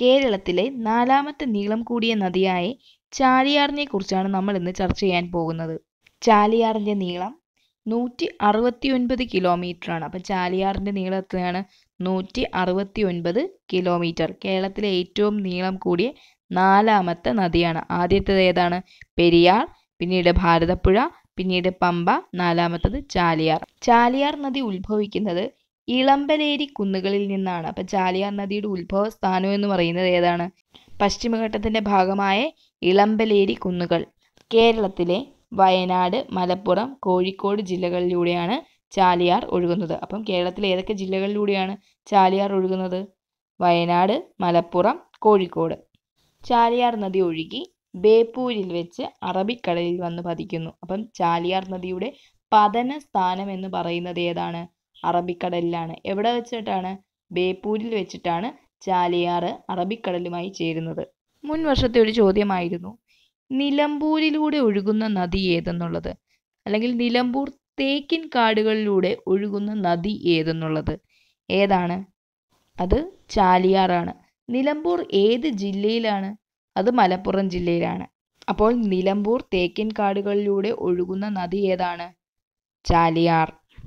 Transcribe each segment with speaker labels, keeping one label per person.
Speaker 1: കേരളത്തിലെ നാലാമത്തെ നീളം കൂടിയ നദിയായ ചാലിയാറിനെ കുറിച്ചാണ് നമ്മൾ ഇന്ന് ചർച്ച ചെയ്യാൻ പോകുന്നത് ചാലിയാറിൻ്റെ നീളം നൂറ്റി അറുപത്തി ഒൻപത് കിലോമീറ്റർ ആണ് അപ്പം ചാലിയാറിൻ്റെ നീളം എത്രയാണ് നൂറ്റി അറുപത്തി ഒൻപത് കിലോമീറ്റർ കേരളത്തിലെ ഏറ്റവും നീളം കൂടിയ നാലാമത്തെ നദിയാണ് ആദ്യത്തേത് ഏതാണ് പെരിയാർ പിന്നീട് ഭാരതപ്പുഴ പിന്നീട് പമ്പ നാലാമത്തത് ചാലിയാർ ചാലിയാർ നദി ഉത്ഭവിക്കുന്നത് ഇളമ്പലേരി കുന്നുകളിൽ നിന്നാണ് അപ്പം ചാലിയാർ നദിയുടെ ഉത്ഭവ സ്ഥാനം എന്ന് പറയുന്നത് ഏതാണ് പശ്ചിമഘട്ടത്തിൻ്റെ ഭാഗമായ ഇളമ്പലേരി കുന്നുകൾ കേരളത്തിലെ വയനാട് മലപ്പുറം കോഴിക്കോട് ജില്ലകളിലൂടെയാണ് ചാലിയാർ ഒഴുകുന്നത് അപ്പം കേരളത്തിലെ ഏതൊക്കെ ജില്ലകളിലൂടെയാണ് ചാലിയാർ ഒഴുകുന്നത് വയനാട് മലപ്പുറം കോഴിക്കോട് ചാലിയാർ നദി ഒഴുകി ബേപ്പൂരിൽ വെച്ച് അറബിക്കടലിൽ വന്ന് പതിക്കുന്നു അപ്പം ചാലിയാർ നദിയുടെ പതന സ്ഥാനം എന്ന് പറയുന്നത് ഏതാണ് അറബിക്കടലിലാണ് എവിടെ വെച്ചിട്ടാണ് ബേപ്പൂരിൽ വെച്ചിട്ടാണ് ചാലിയാർ അറബിക്കടലുമായി ചേരുന്നത് മുൻ വർഷത്തെ ഒരു ചോദ്യമായിരുന്നു നിലമ്പൂരിലൂടെ ഒഴുകുന്ന നദി ഏതെന്നുള്ളത് അല്ലെങ്കിൽ നിലമ്പൂർ തേക്കിൻ കാടുകളിലൂടെ ഒഴുകുന്ന നദി ഏതെന്നുള്ളത് ഏതാണ് അത് ചാലിയാറാണ് നിലമ്പൂർ ഏത് ജില്ലയിലാണ് അത് മലപ്പുറം ജില്ലയിലാണ് അപ്പോൾ നിലമ്പൂർ തേക്കിൻ കാടുകളിലൂടെ ഒഴുകുന്ന നദി ഏതാണ് ചാലിയാർ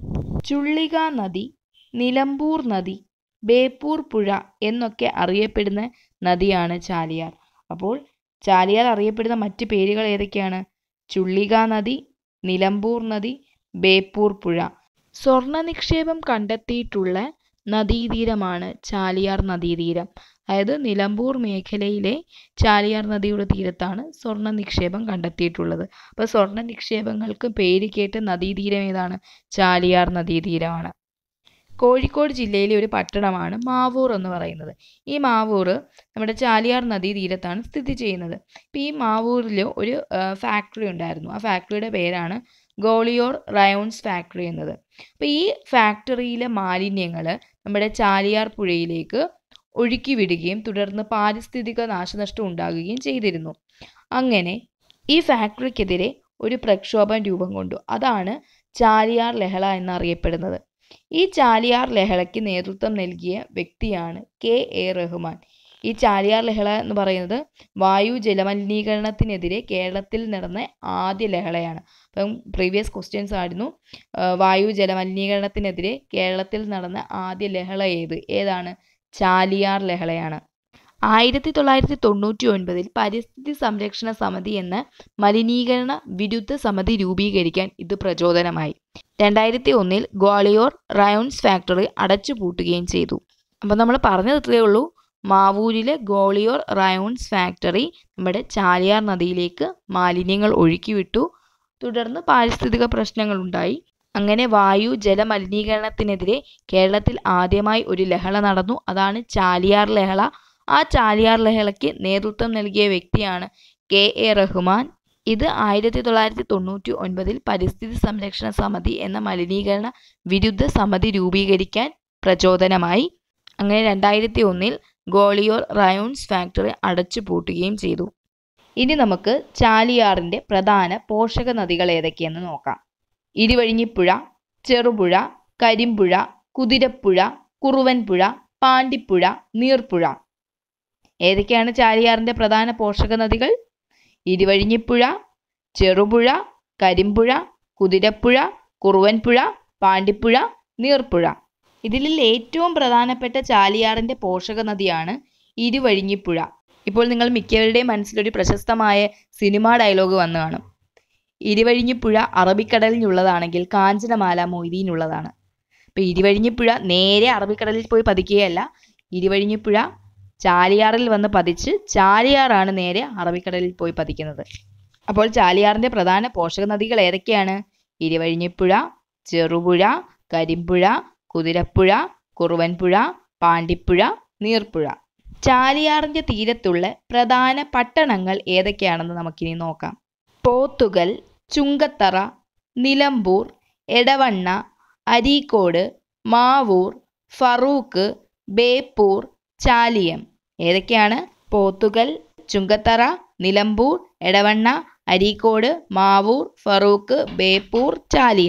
Speaker 1: ചുള്ളിക നദി നിലമ്പൂർ നദി ബേപ്പൂർ പുഴ എന്നൊക്കെ അറിയപ്പെടുന്ന നദിയാണ് ചാലിയാർ അപ്പോൾ ചാലിയാർ അറിയപ്പെടുന്ന മറ്റ് പേരുകൾ ഏതൊക്കെയാണ് ചുള്ളിക നദി നിലമ്പൂർ നദി ബേപ്പൂർ പുഴ സ്വർണ്ണ നിക്ഷേപം കണ്ടെത്തിയിട്ടുള്ള നദീതീരമാണ് ചാലിയാർ നദീതീരം അതായത് നിലമ്പൂർ മേഖലയിലെ ചാലിയാർ നദിയുടെ തീരത്താണ് സ്വർണ്ണ നിക്ഷേപം കണ്ടെത്തിയിട്ടുള്ളത് അപ്പോൾ സ്വർണ്ണ നിക്ഷേപങ്ങൾക്ക് പേര് കേട്ട നദീതീരം ഏതാണ് ചാലിയാർ നദീതീരമാണ് കോഴിക്കോട് ജില്ലയിലെ ഒരു പട്ടണമാണ് മാവൂർ എന്ന് പറയുന്നത് ഈ മാവൂർ നമ്മുടെ ചാലിയാർ നദീ തീരത്താണ് സ്ഥിതി ചെയ്യുന്നത് അപ്പോൾ ഈ മാവൂരിൽ ഒരു ഫാക്ടറി ഉണ്ടായിരുന്നു ആ ഫാക്ടറിയുടെ പേരാണ് ഗോളിയോർ റയോൺസ് ഫാക്ടറി എന്നത് അപ്പോൾ ഈ ഫാക്ടറിയിലെ മാലിന്യങ്ങൾ നമ്മുടെ ചാലിയാർ പുഴയിലേക്ക് ഒഴുക്കി വിടുകയും തുടർന്ന് പാരിസ്ഥിതിക നാശനഷ്ടം ഉണ്ടാകുകയും ചെയ്തിരുന്നു അങ്ങനെ ഈ ഫാക്ടറിക്കെതിരെ ഒരു പ്രക്ഷോഭം രൂപം കൊണ്ടു അതാണ് ചാലിയാർ ലഹള എന്നറിയപ്പെടുന്നത് ഈ ചാലിയാർ ലഹളയ്ക്ക് നേതൃത്വം നൽകിയ വ്യക്തിയാണ് കെ എ റഹ്മാൻ ഈ ചാലിയാർ ലഹള എന്ന് പറയുന്നത് വായു ജലമലിനീകരണത്തിനെതിരെ കേരളത്തിൽ നടന്ന ആദ്യ ലഹളയാണ് അപ്പം പ്രീവിയസ് ക്വസ്റ്റ്യൻസ് ആയിരുന്നു വായു ജലമലിനീകരണത്തിനെതിരെ കേരളത്തിൽ നടന്ന ആദ്യ ലഹള ഏത് ഏതാണ് ചാലിയാർ ലഹളയാണ് ആയിരത്തി തൊള്ളായിരത്തി തൊണ്ണൂറ്റി ഒൻപതിൽ പരിസ്ഥിതി സംരക്ഷണ സമിതി എന്ന മലിനീകരണ വിരുദ്ധ സമിതി രൂപീകരിക്കാൻ ഇത് പ്രചോദനമായി രണ്ടായിരത്തി ഒന്നിൽ ഗ്വാളിയോർ റയോൺസ് ഫാക്ടറി അടച്ചുപൂട്ടുകയും ചെയ്തു അപ്പം നമ്മൾ പറഞ്ഞത് ഇത്രയേ ഉള്ളൂ മാവൂരിലെ ഗോളിയോർ റയോൺസ് ഫാക്ടറി നമ്മുടെ ചാലിയാർ നദിയിലേക്ക് മാലിന്യങ്ങൾ ഒഴുക്കിവിട്ടു തുടർന്ന് പാരിസ്ഥിതിക പ്രശ്നങ്ങളുണ്ടായി അങ്ങനെ വായു ജല മലിനീകരണത്തിനെതിരെ കേരളത്തിൽ ആദ്യമായി ഒരു ലഹള നടന്നു അതാണ് ചാലിയാർ ലഹള ആ ചാലിയാർ ലഹളയ്ക്ക് നേതൃത്വം നൽകിയ വ്യക്തിയാണ് കെ എ റഹ്മാൻ ഇത് ആയിരത്തി തൊള്ളായിരത്തി തൊണ്ണൂറ്റി ഒൻപതിൽ പരിസ്ഥിതി സംരക്ഷണ സമിതി എന്ന മലിനീകരണ വിരുദ്ധ സമിതി രൂപീകരിക്കാൻ പ്രചോദനമായി അങ്ങനെ രണ്ടായിരത്തി ഒന്നിൽ ഗോളിയോർ റയോൺസ് ഫാക്ടറി അടച്ചു പൂട്ടുകയും ചെയ്തു ഇനി നമുക്ക് ചാലിയാറിൻ്റെ പ്രധാന പോഷക നദികൾ ഏതൊക്കെയെന്ന് നോക്കാം ഇരുവഴിഞ്ഞിപ്പുഴ ചെറുപുഴ കരിമ്പുഴ കുതിരപ്പുഴ കുറുവൻപുഴ പാണ്ടിപ്പുഴ നീർപ്പുഴ ഏതൊക്കെയാണ് ചാലിയാറിൻ്റെ പ്രധാന പോഷക നദികൾ ഇരുവഴിഞ്ഞിപ്പുഴ ചെറുപുഴ കരിമ്പുഴ കുതിരപ്പുഴ കുറുവൻപുഴ പാണ്ടിപ്പുഴ നീർപ്പുഴ ഇതിൽ ഏറ്റവും പ്രധാനപ്പെട്ട ചാലിയാറിൻ്റെ പോഷക നദിയാണ് ഇരുവഴിഞ്ഞിപ്പുഴ ഇപ്പോൾ നിങ്ങൾ മിക്കവരുടെയും മനസ്സിലൊരു പ്രശസ്തമായ സിനിമാ ഡയലോഗ് വന്നു കാണും ഇരുവഴിഞ്ഞിപ്പുഴ അറബിക്കടലിനുള്ളതാണെങ്കിൽ കാഞ്ചനമാല മൊയ്തീനുള്ളതാണ് അപ്പോൾ ഇരുവഴിഞ്ഞിപ്പുഴ നേരെ അറബിക്കടലിൽ പോയി പതിക്കുകയല്ല ഇരുവഴിഞ്ഞിപ്പുഴ ചാലിയാറിൽ വന്ന് പതിച്ച് ചാലിയാറാണ് നേരെ അറബിക്കടലിൽ പോയി പതിക്കുന്നത് അപ്പോൾ ചാലിയാറിൻ്റെ പ്രധാന പോഷക നദികൾ ഏതൊക്കെയാണ് ഇരുവഴിഞ്ഞിപ്പുഴ ചെറുപുഴ കരിമ്പുഴ കുതിരപ്പുഴ കുറുവൻപുഴ പാണ്ടിപ്പുഴ നീർപ്പുഴ ചാലിയാറിൻ്റെ തീരത്തുള്ള പ്രധാന പട്ടണങ്ങൾ ഏതൊക്കെയാണെന്ന് നമുക്കിനി നോക്കാം പോത്തുകൽ ചുങ്കത്തറ നിലമ്പൂർ എടവണ്ണ അരീക്കോട് മാവൂർ ഫറൂക്ക് ബേപ്പൂർ ചാലിയം ഏതൊക്കെയാണ് പോത്തുകൽ ചുങ്കത്തറ നിലമ്പൂർ എടവണ്ണ അരീക്കോട് മാവൂർ ഫറൂക്ക് ബേപ്പൂർ ചാലിയം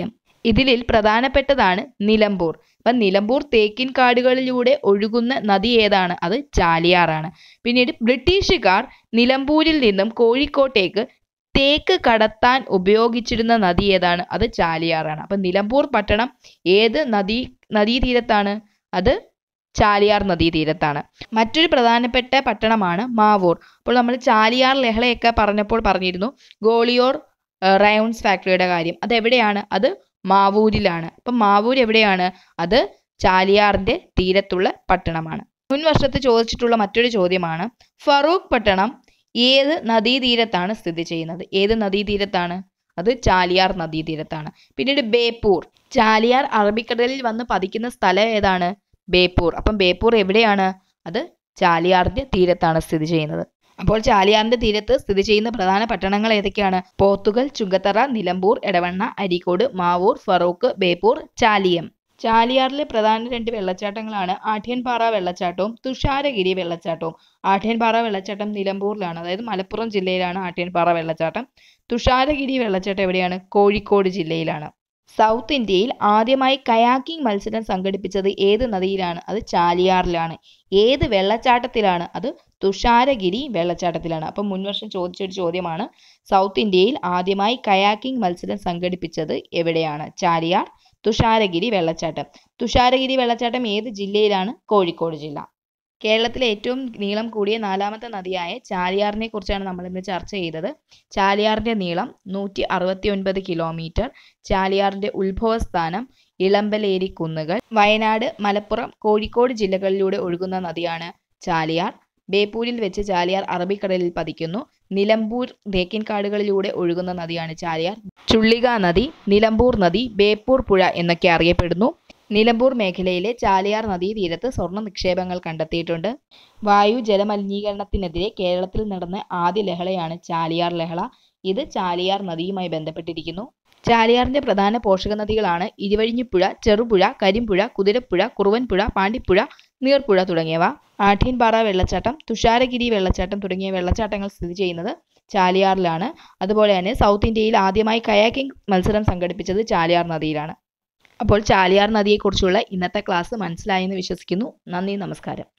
Speaker 1: ഇതിലിൽ പ്രധാനപ്പെട്ടതാണ് നിലമ്പൂർ അപ്പം നിലമ്പൂർ തേക്കിൻ കാടുകളിലൂടെ ഒഴുകുന്ന നദി ഏതാണ് അത് ചാലിയാറാണ് പിന്നീട് ബ്രിട്ടീഷുകാർ നിലമ്പൂരിൽ നിന്നും കോഴിക്കോട്ടേക്ക് തേക്ക് കടത്താൻ ഉപയോഗിച്ചിരുന്ന നദി ഏതാണ് അത് ചാലിയാറാണ് അപ്പം നിലമ്പൂർ പട്ടണം ഏത് നദീ നദീതീരത്താണ് അത് ചാലിയാർ നദീതീരത്താണ് മറ്റൊരു പ്രധാനപ്പെട്ട പട്ടണമാണ് മാവൂർ അപ്പോൾ നമ്മൾ ചാലിയാർ ലഹളയൊക്കെ പറഞ്ഞപ്പോൾ പറഞ്ഞിരുന്നു ഗോളിയോർ റയോൺസ് ഫാക്ടറിയുടെ കാര്യം അത് എവിടെയാണ് അത് മാവൂരിലാണ് അപ്പം മാവൂർ എവിടെയാണ് അത് ചാലിയാറിന്റെ തീരത്തുള്ള പട്ടണമാണ് മുൻ വർഷത്ത് ചോദിച്ചിട്ടുള്ള മറ്റൊരു ചോദ്യമാണ് ഫറൂഖ് പട്ടണം ഏത് നദീതീരത്താണ് സ്ഥിതി ചെയ്യുന്നത് ഏത് നദീതീരത്താണ് അത് ചാലിയാർ നദീതീരത്താണ് പിന്നീട് ബേപ്പൂർ ചാലിയാർ അറബിക്കടലിൽ വന്ന് പതിക്കുന്ന സ്ഥലം ഏതാണ് ബേപ്പൂർ അപ്പം ബേപ്പൂർ എവിടെയാണ് അത് ചാലിയാറിന്റെ തീരത്താണ് സ്ഥിതി ചെയ്യുന്നത് അപ്പോൾ ചാലിയാറിന്റെ തീരത്ത് സ്ഥിതി ചെയ്യുന്ന പ്രധാന പട്ടണങ്ങൾ ഏതൊക്കെയാണ് പോത്തുകൽ ചുങ്കത്തറ നിലമ്പൂർ എടവണ്ണ അരീക്കോട് മാവൂർ ഫറൂഖ് ബേപ്പൂർ ചാലിയം ചാലിയാറിലെ പ്രധാന രണ്ട് വെള്ളച്ചാട്ടങ്ങളാണ് ആഠ്യൻപാറ വെള്ളച്ചാട്ടവും തുഷാരഗിരി വെള്ളച്ചാട്ടവും ആഠ്യൻപാറ വെള്ളച്ചാട്ടം നിലമ്പൂരിലാണ് അതായത് മലപ്പുറം ജില്ലയിലാണ് ആഠ്യൻപാറ വെള്ളച്ചാട്ടം തുഷാരഗിരി വെള്ളച്ചാട്ടം എവിടെയാണ് കോഴിക്കോട് ജില്ലയിലാണ് സൗത്ത് ഇന്ത്യയിൽ ആദ്യമായി കയാക്കിംഗ് മത്സരം സംഘടിപ്പിച്ചത് ഏത് നദിയിലാണ് അത് ചാലിയാറിലാണ് ഏത് വെള്ളച്ചാട്ടത്തിലാണ് അത് തുഷാരഗിരി വെള്ളച്ചാട്ടത്തിലാണ് അപ്പം മുൻവർഷം ചോദിച്ചൊരു ചോദ്യമാണ് സൗത്ത് ഇന്ത്യയിൽ ആദ്യമായി കയാക്കിംഗ് മത്സരം സംഘടിപ്പിച്ചത് എവിടെയാണ് ചാലിയാർ തുഷാരഗിരി വെള്ളച്ചാട്ടം തുഷാരഗിരി വെള്ളച്ചാട്ടം ഏത് ജില്ലയിലാണ് കോഴിക്കോട് ജില്ല കേരളത്തിലെ ഏറ്റവും നീളം കൂടിയ നാലാമത്തെ നദിയായ ചാലിയാറിനെ കുറിച്ചാണ് നമ്മൾ ഇന്ന് ചർച്ച ചെയ്തത് ചാലിയാറിന്റെ നീളം നൂറ്റി അറുപത്തി ഒൻപത് കിലോമീറ്റർ ചാലിയാറിന്റെ ഉത്ഭവസ്ഥാനം ഇളമ്പലേരി കുന്നുകൾ വയനാട് മലപ്പുറം കോഴിക്കോട് ജില്ലകളിലൂടെ ഒഴുകുന്ന നദിയാണ് ചാലിയാർ ബേപ്പൂരിൽ വെച്ച് ചാലിയാർ അറബിക്കടലിൽ പതിക്കുന്നു നിലമ്പൂർ തേക്കിൻ കാടുകളിലൂടെ ഒഴുകുന്ന നദിയാണ് ചാലിയാർ ചുള്ളിക നദി നിലമ്പൂർ നദി ബേപ്പൂർ പുഴ എന്നൊക്കെ അറിയപ്പെടുന്നു നിലമ്പൂർ മേഖലയിലെ ചാലിയാർ നദീതീരത്ത് സ്വർണ്ണ നിക്ഷേപങ്ങൾ കണ്ടെത്തിയിട്ടുണ്ട് വായു ജലമലിനീകരണത്തിനെതിരെ കേരളത്തിൽ നടന്ന ആദ്യ ലഹളയാണ് ചാലിയാർ ലഹള ഇത് ചാലിയാർ നദിയുമായി ബന്ധപ്പെട്ടിരിക്കുന്നു ചാലിയാറിന്റെ പ്രധാന പോഷക നദികളാണ് ഇരുവഴിഞ്ഞിപ്പുഴ ചെറുപുഴ കരിമ്പുഴ കുതിരപ്പുഴ കുറുവൻപുഴ പാണ്ടിപ്പുഴ നീർപ്പുഴ തുടങ്ങിയവ ആഠ്യൻപാറ വെള്ളച്ചാട്ടം തുഷാരഗിരി വെള്ളച്ചാട്ടം തുടങ്ങിയ വെള്ളച്ചാട്ടങ്ങൾ സ്ഥിതി ചെയ്യുന്നത് ചാലിയാറിലാണ് അതുപോലെ തന്നെ സൗത്ത് ഇന്ത്യയിൽ ആദ്യമായി കയാക്കിംഗ് മത്സരം സംഘടിപ്പിച്ചത് ചാലിയാർ നദിയിലാണ് അപ്പോൾ ചാലിയാർ നദിയെക്കുറിച്ചുള്ള ഇന്നത്തെ ക്ലാസ് മനസ്സിലായെന്ന് വിശ്വസിക്കുന്നു നന്ദി നമസ്കാരം